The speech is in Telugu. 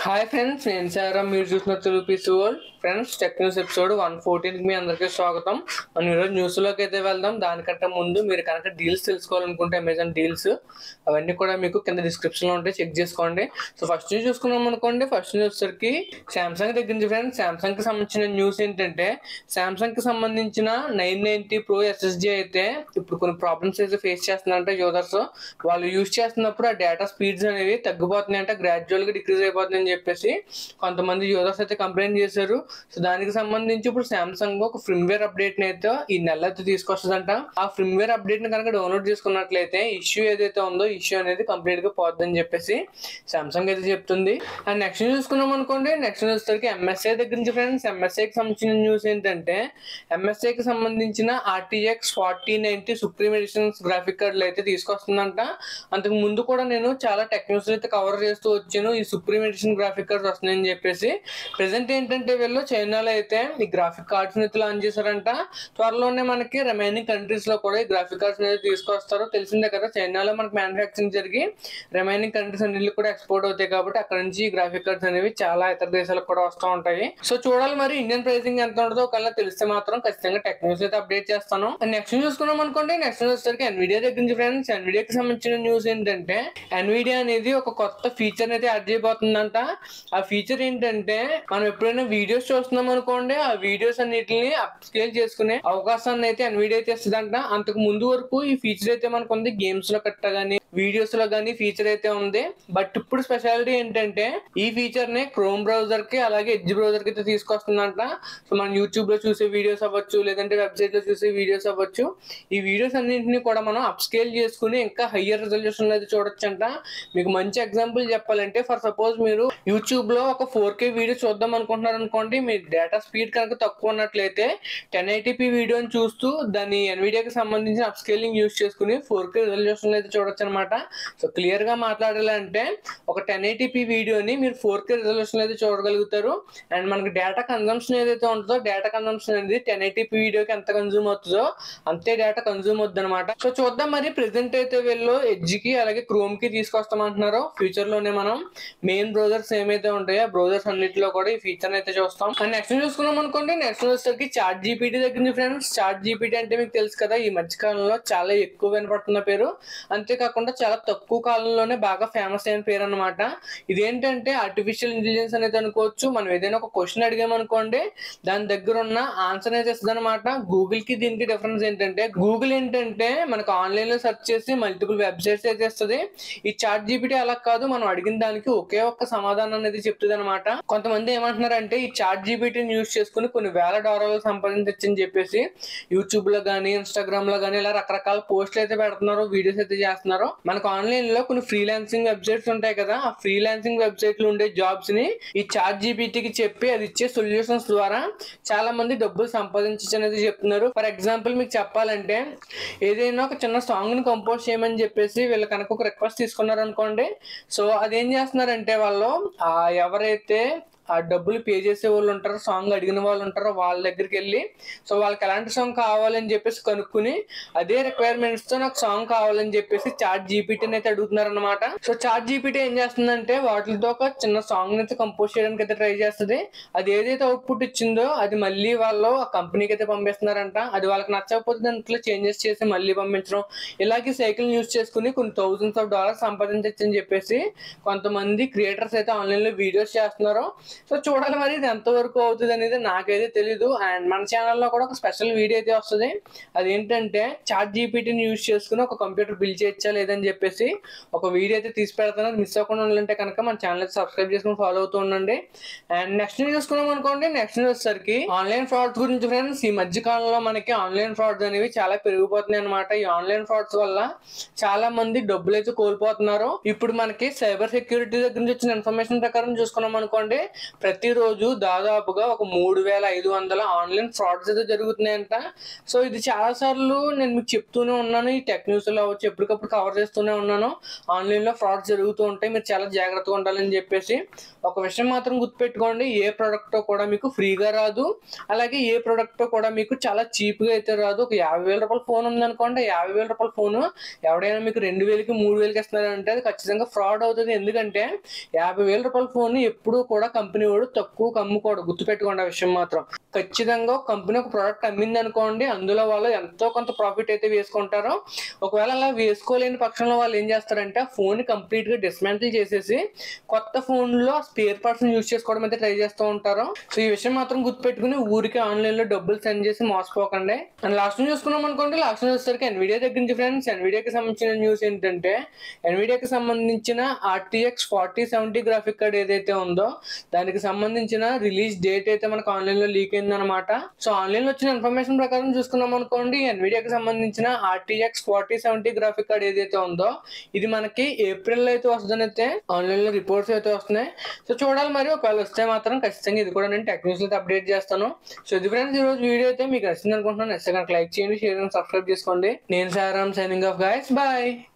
హాయ్ ఫ్రెండ్స్ నేను సారా మీరు చూసిన Telugu peace world friends tech news episode one fourteen మీ అందరికీ స్వాగతం మనం ఈరోజు న్యూస్ లోకి అయితే వెళ్దాం దానికంటే ముందు మీరు కనుక డీల్స్ తెలుసుకోవాలనుకుంటే అమెజాన్ డీల్స్ అవన్నీ కూడా మీకు కింద డిస్క్రిప్షన్ లో ఉంటాయి చెక్ చేసుకోండి సో ఫస్ట్ న్యూస్ చూసుకున్నాం అనుకోండి ఫస్ట్ న్యూస్ వచ్చరికి సామ్సంగ్ దగ్గర నుంచి ఫ్రెండ్స్ సామ్సంగ్ కి సంబంధించిన న్యూస్ ఏంటంటే సామ్సంగ్ కి సంబంధించిన నైన్ నైన్టీ ప్రో ఎస్ఎస్డి అయితే ఇప్పుడు కొన్ని ప్రాబ్లమ్స్ అయితే ఫేస్ చేస్తున్నారంటే యూజర్స్ వాళ్ళు యూజ్ చేస్తున్నప్పుడు ఆ డేటా స్పీడ్స్ అనేవి తగ్గిపోతున్నాయి అంటే గ్రాడ్యువల్ గా డిక్రీజ్ అయిపోతుందని చెప్పేసి కొంతమంది యూజర్స్ అయితే కంప్లైంట్ చేశారు సో దానికి సంబంధించి ఇప్పుడు సామ్సంగ్ ఒక ఫ్రిమ్వేర్ అప్డేట్ ని అయితే ఈ నెల అయితే తీసుకొస్తుందంట ఆ ఫ్రిమ్వేర్ అప్డేట్ ని కనుక డౌన్లోడ్ చేసుకున్నట్లయితే ఇష్యూ ఏదైతే ఉందో ఇష్యూ అనేది కంప్లీట్ గా పోతుందని చెప్పేసి సామ్సంగ్ అయితే చెప్తుంది అండ్ నెక్స్ట్ చూసుకున్నాం అనుకోండి నెక్స్ట్ వచ్చేసరికి ఎంఎస్ఐ దగ్గర నుంచి ఫ్రెండ్స్ ఎంఎస్ఐకి సంబంధించిన న్యూస్ ఏంటంటే ఎంఎస్ఐకి సంబంధించిన RTX forty ninety supreme editions graphic కార్డులు అయితే తీసుకొస్తుందంట అంతకు ముందు కూడా నేను చాలా టెక్ న్యూస్ అయితే కవర్ చేస్తూ వచ్చాను ఈ సుప్రీం ఎడిషన్ గ్రాఫిక్ కార్డ్స్ వస్తున్నాయని చెప్పేసి ప్రెసెంట్ ఏంటంటే వీళ్ళు చైనాలో అయితే ఈ గ్రాఫిక్ కార్డ్స్ అయితే లాంచ్ చేశారంట త్వరలోనే మనకి రిమైనింగ్ కంట్రీస్ లో కూడా ఈ గ్రాఫిక్ కార్డ్స్ అనేది తీసుకొస్తారు తెలిసిందే కదా చైనాలో మనకి మ్యానుఫ్యాక్చరింగ్ జరిగి రిమైనింగ్ కంట్రీస్ అన్నింటికి కూడా ఎక్స్పోర్ట్ అవుతాయి కాబట్టి అక్కడ నుంచి ఈ గ్రాఫిక్ కార్డ్స్ అనేవి చాలా ఇతర దేశాలకు కూడా వస్తూ ఉంటాయి సో చూడాలి మరి ఇండియన్ ప్రైసింగ్ ఎంత ఉంటుందో ఒకవేళ తెలిస్తే మాత్రం ఖచ్చితంగా టెక్ న్యూస్ అయితే అప్డేట్ చేస్తాను నెక్స్ట్ చూసుకున్నాం అనుకోండి నెక్స్ట్ వచ్చేసరికి ఎన్విడియా దగ్గర నుంచి ఫ్రెండ్స్ ఎన్విడియాకి సంబంధించిన న్యూస్ ఏంటంటే ఎన్విడియా అనేది ఒక కొత్త ఫీచర్ అయితే యాడ్ చేయబోతుందంట ఆ ఫీచర్ ఏంటంటే మనం ఎప్పుడైనా వీడియోస్ చూస్తున్నాం అనుకోండి ఆ వీడియోస్ అన్నిటిని అప్ స్కేల్ చేసుకునే అవకాశాన్ని అయితే ఎన్విడియా అయితే ఇస్తుందంట అంతకు ముందు వరకు ఈ ఫీచర్ అయితే మనకు ఉంది గేమ్స్ లో కట్ట గానీ వీడియోస్ లో గానీ ఫీచర్ అయితే ఉంది బట్ ఇప్పుడు స్పెషాలిటీ ఏంటంటే ఈ ఫీచర్ ని క్రోమ్ బ్రౌజర్ కి అలాగే ఎడ్జ్ బ్రౌజర్ కి అయితే తీసుకొస్తుందంట సో మనం యూట్యూబ్ లో చూసే వీడియోస్ అవ్వచ్చు లేదంటే వెబ్సైట్ లో చూసే వీడియోస్ అవ్వచ్చు ఈ వీడియోస్ అన్నింటినీ కూడా మనం అప్ స్కేల్ చేసుకుని ఇంకా హయ్యర్ రిజల్యూషన్ లో అయితే చూడొచ్చంట మీకు మంచి ఎగ్జాంపుల్ చెప్పాలంటే ఫర్ సపోజ్ మీరు యూట్యూబ్ లో ఒక ఫోర్ కే వీడియో చూద్దాం అనుకుంటున్నారు అనుకోండి మీ డేటా స్పీడ్ కనుక తక్కువ ఉన్నట్లయితే టెన్ ఎయిటీపీ వీడియోని చూస్తూ దాని ఎన్విడియాకి సంబంధించిన అప్ స్కేలింగ్ యూస్ చేసుకుని ఫోర్ కే రిజల్యూషన్ అయితే చూడొచ్చు అనమాట సో క్లియర్ గా మాట్లాడాలంటే ఒక టెన్ ఎయిటీపీ వీడియోని మీరు ఫోర్ కే రిజల్యూషన్ అయితే చూడగలుగుతారు అండ్ మనకి డేటా కన్సంప్షన్ ఏదైతే ఉంటుందో డేటా కన్సంప్షన్ అనేది టెన్ ఎయిటీపీ వీడియోకి ఎంత కన్జ్యూమ్ అవుతుందో అంతే డేటా కన్జ్యూమ్ అవుతుంది అనమాట సో చూద్దాం మరి ప్రెసెంట్ అయితే వీళ్ళు ఎడ్జ్ కి అలాగే క్రోమ్ కి తీసుకొస్తామంటున్నారు ఫ్యూచర్ లోనే మనం మెయిన్ బ్రౌజర్స్ ఏమైతే ఉంటాయో బ్రౌజర్స్ అన్నిటిలో కూడా ఈ ఫీచర్ అయితే చూస్తాం అండ్ నెక్స్ట్ చూసుకున్నాం అనుకోండి నెక్స్ట్ వచ్చేసరికి చాట్ జీపీటీ దగ్గర నుంచి ఫ్రెండ్స్ చాట్ జీపీటీ అంటే మీకు తెలుసు కదా ఈ మధ్య కాలంలో చాలా ఎక్కువ వినపడుతున్న పేరు అంతేకాకుండా చాలా తక్కువ కాలంలోనే బాగా ఫేమస్ అయిన పేరు అనమాట ఇదేంటంటే ఆర్టిఫిషియల్ ఇంటెలిజెన్స్ అనేది అనుకోవచ్చు మనం ఏదైనా ఒక క్వశ్చన్ అడిగామనుకోండి దాని దగ్గర ఉన్న ఆన్సర్ అయితే ఇస్తుంది అనమాట గూగుల్ కి దీనికి డిఫరెన్స్ ఏంటంటే గూగుల్ ఏంటంటే మనకు ఆన్లైన్ లో సెర్చ్ చేసి మల్టిపుల్ వెబ్సైట్స్ అయితే ఇస్తుంది ఈ చాట్ జీపీటీ అలా కాదు మనం అడిగిన దానికి ఒకే ఒక్క సమాధానం అనేది చెప్తుంది అనమాట కొంతమంది ఏమంటున్నారంటే ఈ చాట్ జీపీటీని యూజ్ చేసుకుని కొన్ని వేల డాలర్లు సంపాదించని చెప్పేసి యూట్యూబ్ లో గానీ ఇన్స్టాగ్రామ్ లో గానీ ఇలా రకరకాల పోస్టులు అయితే పెడుతున్నారు వీడియోస్ అయితే చేస్తున్నారు మనకు ఆన్లైన్ లో కొన్ని ఫ్రీలాన్సింగ్ వెబ్సైట్స్ ఉంటాయి కదా ఆ ఫ్రీలాన్సింగ్ వెబ్సైట్లు ఉండే జాబ్స్ ని ఈ చాట్ జీపీటీకి చెప్పి అది ఇచ్చే సొల్యూషన్స్ ద్వారా చాలా మంది డబ్బులు సంపాదించచ్చు అనేది చెప్తున్నారు ఫర్ ఎగ్జాంపుల్ మీకు చెప్పాలంటే ఏదైనా ఒక చిన్న సాంగ్ ని కంపోజ్ చేయమని చెప్పేసి వీళ్ళు కనుక ఒక రిక్వెస్ట్ తీసుకున్నారు అనుకోండి సో అదేం చేస్తున్నారంటే వాళ్ళు ఆ ఎవరైతే ఆ డబ్బులు పే చేసే వాళ్ళు ఉంటారో సాంగ్ అడిగిన వాళ్ళు ఉంటారో వాళ్ళ దగ్గరికి వెళ్ళి సో వాళ్ళకి ఎలాంటి సాంగ్ కావాలని చెప్పేసి కనుక్కుని అదే రిక్వైర్మెంట్స్ తో నాకు సాంగ్ కావాలని చెప్పేసి చాట్ జీపీటీని అయితే అడుగుతున్నారు అనమాట సో చాట్ జీపీటీ ఏం చేస్తుందంటే వాటితో ఒక చిన్న సాంగ్ అయితే కంపోజ్ చేయడానికి అయితే ట్రై చేస్తుంది అది ఏదైతే అవుట్పుట్ ఇచ్చిందో అది మళ్ళీ వాళ్ళు ఆ కంపెనీకి అయితే పంపిస్తున్నారంట అది వాళ్ళకి నచ్చకపోతే దాంట్లో చేంజెస్ చేసి మళ్ళీ పంపించడం ఇలాగే సైకిల్ యూజ్ చేసుకుని కొన్ని థౌసండ్స్ ఆఫ్ డాలర్స్ సంపాదించచ్చు అని చెప్పేసి కొంతమంది క్రియేటర్స్ అయితే ఆన్లైన్ లో వీడియోస్ చేస్తున్నారు సో చూడాలి మరి ఇది ఎంతవరకు అవుతుంది అనేది నాకైతే తెలీదు అండ్ మన ఛానల్లో కూడా ఒక స్పెషల్ వీడియో అయితే వస్తుంది అదేంటంటే చాట్ జీపీటీని యూజ్ చేసుకుని ఒక కంప్యూటర్ బిల్డ్ చేయొచ్చా లేదని చెప్పేసి ఒక వీడియో అయితే తీసి పెడతాను అది మిస్ అవ్వకుండా ఉండాలంటే కనుక మన ఛానల్ అయితే సబ్స్క్రైబ్ చేసుకుని ఫాలో అవుతూ ఉండండి అండ్ నెక్స్ట్ చూసుకున్నాం అనుకోండి నెక్స్ట్ వచ్చేసరికి ఆన్లైన్ ఫ్రాడ్స్ గురించి ఫ్రెండ్స్ ఈ మధ్య కాలంలో మనకి ఆన్లైన్ ఫ్రాడ్స్ అనేవి చాలా పెరిగిపోతున్నాయి అనమాట ఈ ఆన్లైన్ ఫ్రాడ్స్ వల్ల చాలా మంది డబ్బులు అయితే కోల్పోతున్నారు ఇప్పుడు మనకి సైబర్ సెక్యూరిటీ దగ్గర నుంచి వచ్చిన ఇన్ఫర్మేషన్ ప్రకారం చూసుకున్నాం అనుకోండి ప్రతిరోజు దాదాపుగా ఒక మూడు వేల ఐదు వందల ఆన్లైన్ ఫ్రాడ్స్ అయితే జరుగుతున్నాయంట సో ఇది చాలా సార్లు నేను మీకు చెప్తూనే ఉన్నాను ఈ టెక్ న్యూస్లో అవ్వచ్చు ఎప్పటికప్పుడు కవర్ చేస్తూనే ఉన్నాను ఆన్లైన్లో ఫ్రాడ్స్ జరుగుతూ ఉంటాయి మీరు చాలా జాగ్రత్తగా ఉండాలని చెప్పేసి ఒక విషయం మాత్రం గుర్తుపెట్టుకోండి ఏ ప్రోడక్ట్ కూడా మీకు ఫ్రీగా రాదు అలాగే ఏ ప్రోడక్ట్ కూడా మీకు చాలా చీప్గా అయితే రాదు ఒక యాభై వేల రూపాయల ఫోన్ ఉందనుకోండి యాభై వేల రూపాయల ఫోన్ ఎవడైనా మీకు రెండు వేలకి మూడు వేలకి ఇస్తున్నారంటే అది ఖచ్చితంగా ఫ్రాడ్ అవుతుంది ఎందుకంటే యాభై వేల రూపాయల ఫోన్ ఎప్పుడూ కూడా కంపెనీ వాడు తక్కువ అమ్ముకోడు గుర్తుపెట్టుకోండి ఆ విషయం మాత్రం ఖచ్చితంగా ఒక కంపెనీ ఒక ప్రోడక్ట్ అమ్మింది అనుకోండి అందులో వాళ్ళు ఎంతో కొంత ప్రాఫిట్ అయితే వేసుకుంటారో ఒకవేళ అలా వేసుకోలేని పక్షంలో వాళ్ళు ఏం చేస్తారంటే ఆ ఫోన్ కంప్లీట్ గా డిస్మాంటిల్ చేసేసి కొత్త ఫోన్ లో స్పేర్ పార్ట్స్ యూజ్ చేసుకోవడం అయితే ట్రై చేస్తూ ఉంటారు సో ఈ విషయం మాత్రం గుర్తుపెట్టుకుని ఊరికి ఆన్లైన్ లో డబ్బులు సెండ్ చేసి మోసపోకండి అండ్ లాస్ట్ చూసుకున్నాం అనుకోండి లాస్ట్ వచ్చేసరికి ఎన్విడియా దగ్గర నుంచి ఫ్రెండ్స్ ఎన్విడియాకి సంబంధించిన న్యూస్ ఏంటంటే ఎన్విడియాకి సంబంధించిన RTX forty seventy graphic card ఏదైతే ఉందో దానికి సంబంధించిన రిలీజ్ డేట్ అయితే మనకు ఆన్లైన్ లో లీక్ అయిందనమాట సో ఆన్లైన్ లో వచ్చిన ఇన్ఫర్మేషన్ ప్రకారం చూసుకున్నాం అనుకోండి ఎన్విడియాకి సంబంధించిన RTX forty seventy graphic card ఏదైతే ఉందో ఇది మనకి ఏప్రిల్ లో అయితే వస్తుందని అయితే ఆన్లైన్ లో రిపోర్ట్స్ అయితే వస్తున్నాయి సో చూడాలి మరి ఒకవేళ వస్తే మాత్రం ఖచ్చితంగా ఇది కూడా నేను టెక్ న్యూస్ అయితే అప్డేట్ చేస్తాను సో ఇది ఫ్రెండ్స్ ఈ రోజు వీడియో అయితే మీకు నచ్చింది అనుకుంటున్నాను నచ్చితే కనుక లైక్ చేయండి షేర్ అండ్ సబ్స్క్రైబ్ చేసుకోండి నేను Saram signing off guys bye